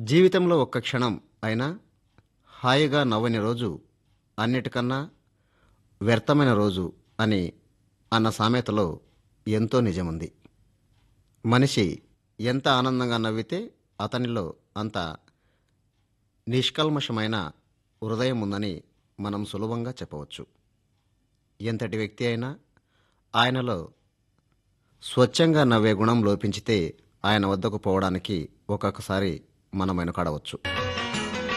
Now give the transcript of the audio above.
జీవితంలో ఒక్క క్షణం అయినా హాయిగా నవ్వని రోజు అన్నిటికన్నా వ్యర్థమైన రోజు అని అన్న సామెతలో ఎంతో నిజముంది మనిషి ఎంత ఆనందంగా నవ్వితే అతనిలో అంత నిష్కల్మషమైన హృదయం ఉందని మనం సులభంగా చెప్పవచ్చు ఎంతటి వ్యక్తి అయినా ఆయనలో స్వచ్ఛంగా నవ్వే గుణం లోపించితే ఆయన వద్దకు పోవడానికి ఒక్కొక్కసారి మనం వెనుకాడవచ్చు